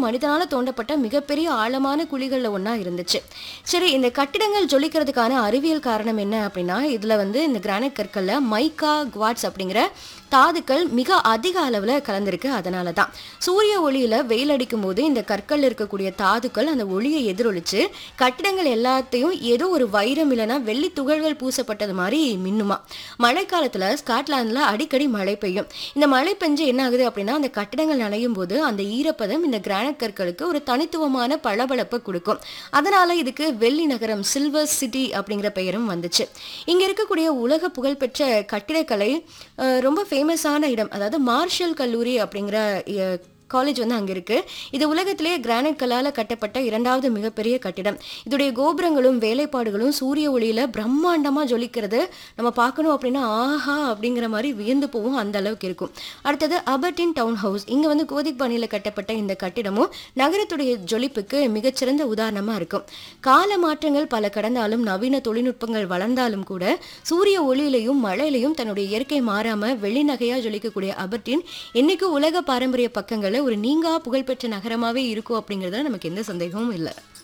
மனிதனால தோண்டப்பட்ட மிகப்பெரிய ஆழமான குழிகள்ல ஒண்ணா இருந்துச்சு சரி இந்த கட்டிடங்கள் ஜொலிக்கிறதுக்கான அறிவியல் காரணம் என்ன அப்படின்னா இதுல வந்து இந்த கிரானைட் கற்கள்ல மைக்கா குவாட்ஸ் அப்படிங்கிற தாதுக்கள் மிக அதிக அளவுல கலந்திருக்கு அதனால தான் சூரிய ஒளியில வெயில் அடிக்கும் போது இந்த கற்கள் இருக்கக்கூடிய தாதுக்கள் அந்த ஒளியை எதிரொலிச்சு கட்டிடங்கள் எல்லாத்தையும் ஏதோ ஒரு வைரம் இல்லைன்னா வெள்ளி துகள்கள் பூசப்பட்டது மாதிரி மின்னுமா மழைக்காலத்துல ஸ்காட்லாந்துல அடிக்கடி மழை பெய்யும் இந்த மழை பெஞ்சு என்ன ஆகுது அப்படின்னா அந்த கட்டிடங்கள் நனையும் போது அந்த ஈரப்பதம் இந்த கிரானைட் கற்களுக்கு ஒரு தனித்துவமான பளபளப்பை கொடுக்கும் அதனால இதுக்கு வெள்ளி நகரம் சில்வர் சிட்டி அப்படிங்கிற பெயரும் வந்துச்சு இங்க இருக்கக்கூடிய உலக புகழ்பெற்ற கட்டிடக்கலை அஹ், ரொம்ப ஃபேமஸான இடம் அதாவது மார்ஷல் கல்லூரி அப்படிங்கிற அஹ், காலேஜ் வந்து அங்கே இருக்கு இது உலகத்திலே கிரானைட் கல்லால் கட்டப்பட்ட இரண்டாவது மிகப்பெரிய கட்டிடம் இதோடைய கோபுரங்களும் வேலைப்பாடுகளும் சூரிய ஒளியில பிரம்மாண்டமா ஜொலிக்கிறது நம்ம பார்க்கணும் அப்படின்னா ஆஹா அப்படிங்கிற மாதிரி வியந்து போவோம் அந்த அளவுக்கு இருக்கும் அடுத்தது அபர்டின் டவுன் ஹவுஸ் இங்க வந்து கோதிக் பாணியில் கட்டப்பட்ட இந்த கட்டிடமும் நகரத்துடைய ஜொலிப்புக்கு மிகச்சிறந்த உதாரணமா இருக்கும் கால மாற்றங்கள் பல கடந்தாலும் நவீன தொழில்நுட்பங்கள் வளர்ந்தாலும் கூட சூரிய ஒளியிலையும் மழையிலையும் தன்னுடைய இயற்கை மாறாம வெள்ளி நகையா ஜொலிக்கக்கூடிய அபர்டின் என்னைக்கு உலக பாரம்பரிய பக்கங்கள்ல ஒரு நீங்கா புகழ்பெற்ற நகரமாவே இருக்கும் அப்படிங்கறதுல நமக்கு எந்த சந்தேகமும் இல்லை